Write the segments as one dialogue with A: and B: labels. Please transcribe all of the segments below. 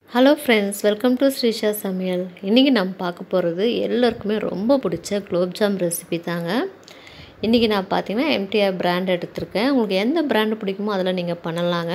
A: hello friends welcome to Srisha சமையல் இன்றைக்கி நம்ம பார்க்க போகிறது எல்லாருக்குமே ரொம்ப பிடிச்ச குலோப்ஜாம் ரெசிபி தாங்க இன்றைக்கி நான் பார்த்தீங்கன்னா எம்டிஆர் பிராண்ட் எடுத்திருக்கேன் உங்களுக்கு எந்த பிராண்டு பிடிக்குமோ அதில் நீங்கள் பண்ணலாங்க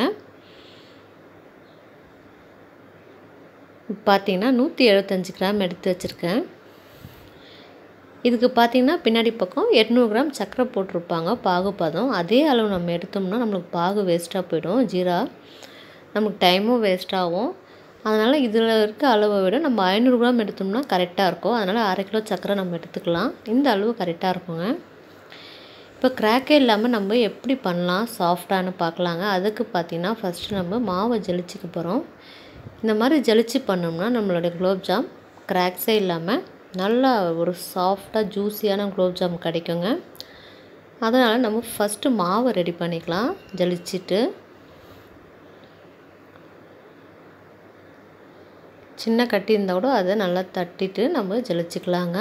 A: பார்த்தீங்கன்னா நூற்றி எழுபத்தஞ்சி கிராம் எடுத்து வச்சுருக்கேன் இதுக்கு பார்த்திங்கன்னா பின்னாடி பக்கம் எட்நூறு கிராம் சர்க்கரை போட்டிருப்பாங்க பாகு பதம் அதே அளவு நம்ம எடுத்தோம்னா நம்மளுக்கு பாகு வேஸ்ட்டாக போயிடும் ஜீரா நமக்கு டைமும் வேஸ்ட் ஆகும் அதனால் இதில் இருக்க அளவை விட நம்ம ஐநூறு கிராம் எடுத்தோம்னா கரெக்டாக இருக்கும் அதனால் அரை கிலோ சர்க்கரை நம்ம எடுத்துக்கலாம் இந்த அளவு கரெக்டாக இருக்குங்க இப்போ கிராக்கே இல்லாமல் நம்ம எப்படி பண்ணலாம் சாஃப்டானு பார்க்கலாங்க அதுக்கு பார்த்திங்கன்னா ஃபஸ்ட்டு நம்ம மாவை ஜலிச்சிக்க போகிறோம் இந்த மாதிரி ஜலிச்சு பண்ணோம்னா நம்மளுடைய குலோப்ஜாம் கிராக்ஸே இல்லாமல் நல்லா ஒரு சாஃப்டாக ஜூஸியான குலோப்ஜாம் கிடைக்குங்க அதனால் நம்ம ஃபஸ்ட்டு மாவை ரெடி பண்ணிக்கலாம் ஜலிச்சிட்டு சின்ன கட்டி இருந்தால் கூட அதை நல்லா தட்டிட்டு நம்ம ஜலிச்சிக்கலாங்க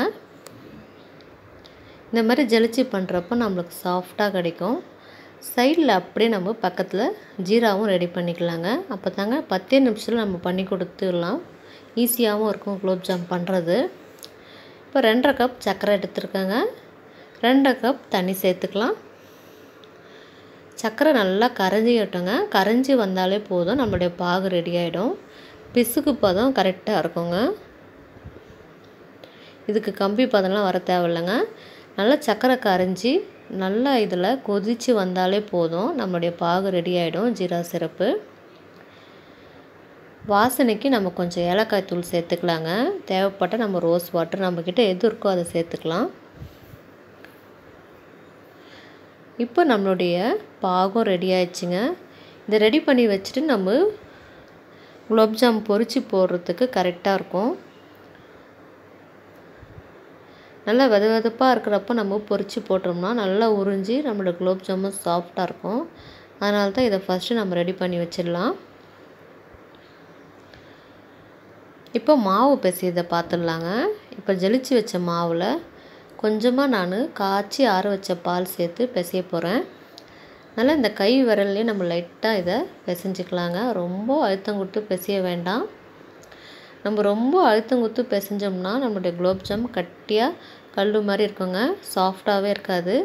A: இந்த மாதிரி ஜலிச்சு பண்ணுறப்போ நம்மளுக்கு சாஃப்டாக கிடைக்கும் சைடில் அப்படியே நம்ம பக்கத்தில் ஜீராவும் ரெடி பண்ணிக்கலாங்க அப்போ தாங்க பத்தே நிமிஷத்தில் நம்ம பண்ணி கொடுத்துடலாம் ஈஸியாகவும் இருக்கும் குலோப்ஜாம் பண்ணுறது இப்போ ரெண்டரை கப் சர்க்கரை எடுத்துருக்கேங்க ரெண்டரை கப் தண்ணி சேர்த்துக்கலாம் சர்க்கரை நல்லா கரைஞ்சிக்கட்டுங்க கரைஞ்சி வந்தாலே போதும் நம்மளுடைய பாகு ரெடி ஆகிடும் பிசுக்கு பதம் கரெக்டாக இருக்குங்க இதுக்கு கம்பி பதம்லாம் வர தேவையில்லைங்க நல்லா சர்க்கரை கரைஞ்சி நல்லா இதில் கொதித்து வந்தாலே போதும் நம்மளுடைய பாகு ரெடி ஆகிடும் ஜீரா சிரப்பு வாசனைக்கு நம்ம கொஞ்சம் ஏலக்காய் தூள் சேர்த்துக்கலாங்க தேவைப்பட்ட நம்ம ரோஸ் வாட்டர் நம்மக்கிட்ட எது இருக்கோ அதை சேர்த்துக்கலாம் இப்போ நம்மளுடைய பாகம் ரெடி ஆயிடுச்சுங்க இதை ரெடி பண்ணி வச்சுட்டு நம்ம குலோப்ஜாம் பொரித்து போடுறதுக்கு கரெக்டாக இருக்கும் நல்லா வெத வெதப்பாக இருக்கிறப்ப நம்ம பொரித்து போட்டோம்னா நல்லா உறிஞ்சி நம்மளோட குலோப்ஜாமுன் சாஃப்டாக இருக்கும் அதனால தான் இதை ஃபஸ்ட்டு நம்ம ரெடி பண்ணி வச்சிடலாம் இப்போ மாவு பிசையதை பார்த்துடலாங்க இப்போ ஜலிச்சு வச்ச மாவில் கொஞ்சமாக நான் காய்ச்சி ஆற வச்ச பால் சேர்த்து பிசைய போகிறேன் நல்லா இந்த கை விரல்லே நம்ம லைட்டாக இதை பிசைஞ்சிக்கலாங்க ரொம்ப அழுத்தம் கொடுத்து பிசைய வேண்டாம் நம்ம ரொம்ப அழுத்தம் கொடுத்து பிசைஞ்சோம்னா நம்மளுடைய குலோப்ஜாம் கட்டியாக கல் மாதிரி இருக்குங்க சாஃப்டாகவே இருக்காது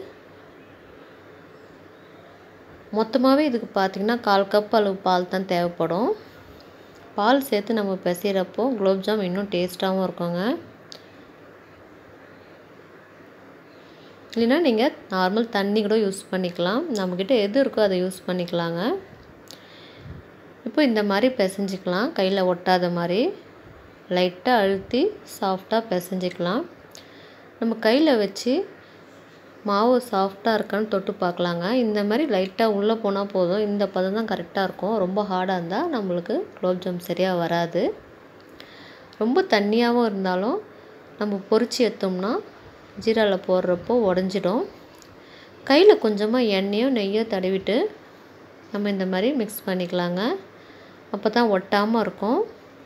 A: மொத்தமாகவே இதுக்கு பார்த்திங்கன்னா கால் கப் அளவு பால் தான் தேவைப்படும் பால் சேர்த்து நம்ம பிசைகிறப்போ குலோப்ஜாம் இன்னும் டேஸ்ட்டாகவும் இருக்குங்க இல்லைன்னா நீங்கள் நார்மல் தண்ணி கூட யூஸ் பண்ணிக்கலாம் நம்மக்கிட்ட எது இருக்கோ அதை யூஸ் பண்ணிக்கலாங்க இப்போ இந்த மாதிரி பிசைஞ்சிக்கலாம் கையில் ஒட்டாத மாதிரி லைட்டாக அழுத்தி சாஃப்டாக பிசைஞ்சிக்கலாம் நம்ம கையில் வச்சு மாவு சாஃப்டாக இருக்கான்னு தொட்டு பார்க்கலாங்க இந்த மாதிரி லைட்டாக உள்ளே போனால் போதும் இந்த பதம் தான் கரெக்டாக இருக்கும் ரொம்ப ஹார்டாக இருந்தால் நம்மளுக்கு குலோப்ஜாம் சரியாக வராது ரொம்ப தண்ணியாகவும் இருந்தாலும் நம்ம பொறிச்சு எடுத்தோம்னா ஜீராவில் போடுறப்போ உடஞ்சிடும் கையில் கொஞ்சமாக எண்ணெயோ நெய்யோ தடவிட்டு நம்ம இந்த மாதிரி மிக்ஸ் பண்ணிக்கலாங்க அப்போ தான் ஒட்டாமல் இருக்கும்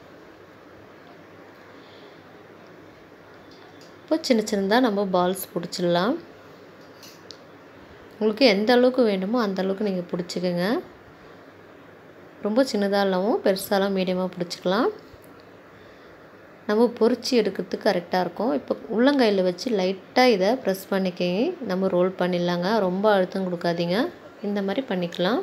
A: இப்போ சின்ன சின்னதாக நம்ம பால்ஸ் பிடிச்சிடலாம் உங்களுக்கு எந்த அளவுக்கு வேணுமோ அந்த அளவுக்கு நீங்கள் பிடிச்சிக்கோங்க ரொம்ப சின்னதாக இல்லாமல் பெருசாலாம் மீடியமாக பிடிச்சிக்கலாம் நம்ம பொறிச்சு எடுக்கிறதுக்கு கரெக்டாக இருக்கும் இப்போ உள்ளங்கையில் வச்சு லைட்டாக இதை ப்ரெஸ் பண்ணிக்க நம்ம ரோல் பண்ணிடலாங்க ரொம்ப அழுத்தம் கொடுக்காதீங்க இந்த மாதிரி பண்ணிக்கலாம்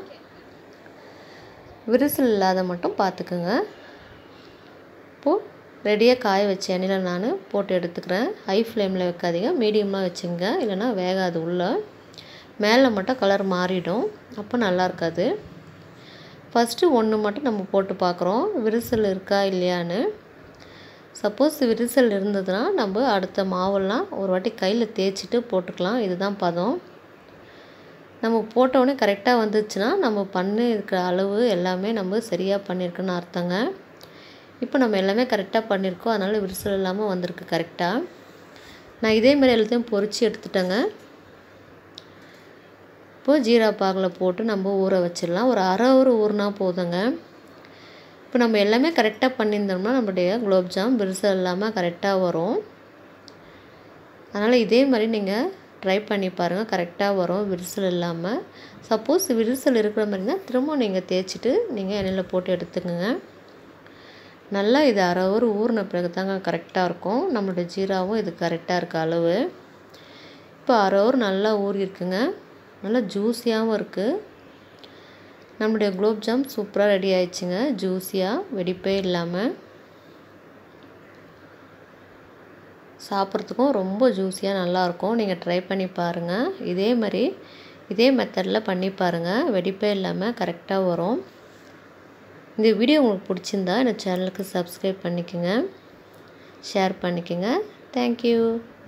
A: விரிசல் இல்லாத மட்டும் பார்த்துக்குங்க இப்போது ரெடியாக காய வச்ச எண்ணெயில் நான் போட்டு எடுத்துக்கிறேன் ஹை ஃப்ளேமில் வைக்காதீங்க மீடியமாக வச்சுங்க இல்லைனா வேகாது உள்ளே மேலே மட்டும் கலர் மாறிடும் அப்போ நல்லா இருக்காது ஃபஸ்ட்டு ஒன்று மட்டும் நம்ம போட்டு பார்க்குறோம் விரிசல் இருக்கா இல்லையான்னு சப்போஸ் விரிசல் இருந்ததுன்னா நம்ம அடுத்த மாவெல்லாம் ஒரு வாட்டி கையில் தேய்ச்சிட்டு போட்டுக்கலாம் இதுதான் பதம் நம்ம போட்டோடனே கரெக்டாக வந்துச்சுன்னா நம்ம பண்ணி இருக்கிற அளவு எல்லாமே நம்ம சரியாக பண்ணியிருக்குன்னு அர்த்தங்க இப்போ நம்ம எல்லாமே கரெக்டாக பண்ணியிருக்கோம் அதனால் விரிசல் இல்லாமல் வந்திருக்கு கரெக்டாக நான் இதேமாதிரி எல்லாத்தையும் பொறிச்சு எடுத்துட்டேங்க இப்போது ஜீரா பாகில் போட்டு நம்ம ஊற வச்சிடலாம் ஒரு அரை ஊர் ஊறினா போதுங்க இப்போ நம்ம எல்லாமே கரெக்டாக பண்ணியிருந்தோம்னா நம்மளுடைய குலோப்ஜாம் விரிசல் இல்லாமல் கரெக்டாக வரும் அதனால் இதே மாதிரி நீங்கள் ட்ரை பண்ணி பாருங்கள் கரெக்டாக வரும் விரிசல் இல்லாமல் சப்போஸ் விரிசல் இருக்கிற மாதிரினா திரும்ப நீங்கள் தேய்ச்சிட்டு நீங்கள் எண்ணெயில் போட்டு எடுத்துக்கோங்க நல்லா இது அரை ஹவர் ஊறின பிறகு தாங்க கரெக்டாக இருக்கும் நம்மளோட ஜீராவும் இது கரெக்டாக இருக்க அளவு இப்போ அரை ஹவர் நல்லா ஊறியிருக்குங்க நல்லா ஜூஸியாகவும் இருக்குது நம்மளுடைய குலோப்ஜாம் சூப்பராக ரெடி ஆயிடுச்சுங்க ஜூஸியாக வெடிப்பே இல்லாமல் சாப்பிட்றதுக்கும் ரொம்ப ஜூஸியாக நல்லாயிருக்கும் நீங்கள் ட்ரை பண்ணி பாருங்கள் இதே மாதிரி இதே மெத்தடில் பண்ணி பாருங்கள் வெடிப்பே இல்லாமல் கரெக்டாக வரும் இந்த வீடியோ உங்களுக்கு பிடிச்சிருந்தா இந்த சேனலுக்கு சப்ஸ்கிரைப் பண்ணிக்கோங்க ஷேர் பண்ணிக்கோங்க தேங்க்யூ